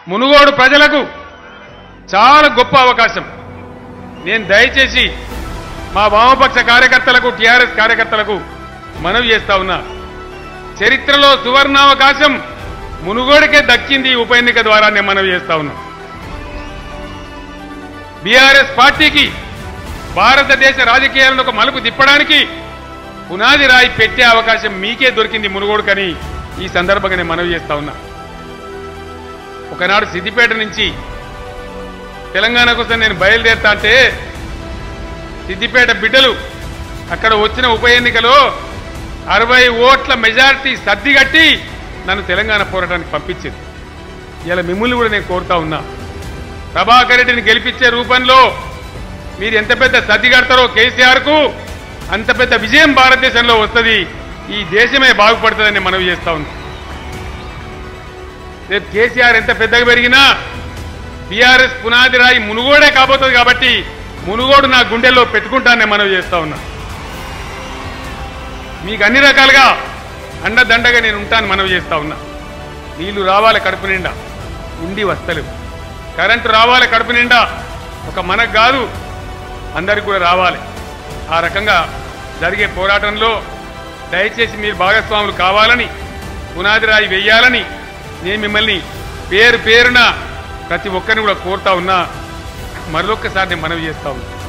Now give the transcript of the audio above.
మునుగోడు ప్రజలకు చాలా గొప్ప అవకాశం నేను దయచేసి మా వామపక్ష కార్యకర్తలకు టీఆర్ఎస్ కార్యకర్తలకు మనవి చేస్తా ఉన్నా చరిత్రలో సువర్ణావకాశం మునుగోడుకే దక్కింది ఈ ఉప ఎన్నిక ద్వారా నేను మనవి చేస్తా ఉన్నా బీఆర్ఎస్ పార్టీకి భారతదేశ రాజకీయాలను ఒక మలుపు తిప్పడానికి పునాది రాయి పెట్టే అవకాశం మీకే దొరికింది మునుగోడుకని ఈ సందర్భంగా నేను మనవి చేస్తా ఉన్నా ఒకనాడు సిద్దిపేట నుంచి తెలంగాణ కోసం నేను బయలుదేరుతా అంటే సిద్దిపేట బిడ్డలు అక్కడ వచ్చిన ఉప ఎన్నికలో అరవై ఓట్ల మెజారిటీ సర్దిగట్టి నన్ను తెలంగాణ పోరాటానికి పంపించింది ఇలా మిమ్మల్ని కూడా నేను కోరుతా ఉన్నా ప్రభాకర్ రెడ్డిని గెలిపించే రూపంలో మీరు ఎంత పెద్ద సర్ది కడతారో కేసీఆర్ కు అంత పెద్ద విజయం భారతదేశంలో వస్తుంది ఈ దేశమే బాగుపడుతుందని మనవి చేస్తా ఉన్నాం రేపు కేసీఆర్ ఎంత పెద్దగా పెరిగినా బీఆర్ఎస్ పునాది రాయి మునుగోడే కాబోతుంది కాబట్టి మునుగోడు నా గుండెల్లో పెట్టుకుంటానని మనవి చేస్తా ఉన్నా మీకు అన్ని రకాలుగా అండదండగా నేను ఉంటాను మనవి చేస్తా ఉన్నా నీళ్లు రావాలి కడుపు నిండా ఉండి వస్తలేవు కరెంటు రావాలి కడుపు నిండా ఒక మనకు కాదు అందరికి కూడా రావాలి ఆ రకంగా జరిగే పోరాటంలో దయచేసి మీరు భాగస్వాములు కావాలని పునాది రాయి వెయ్యాలని నేను మిమ్మల్ని పేరు పేరున ప్రతి ఒక్కరిని కూడా కోరుతా ఉన్నా మరొక్కసారి నేను మనవి చేస్తా ఉన్నా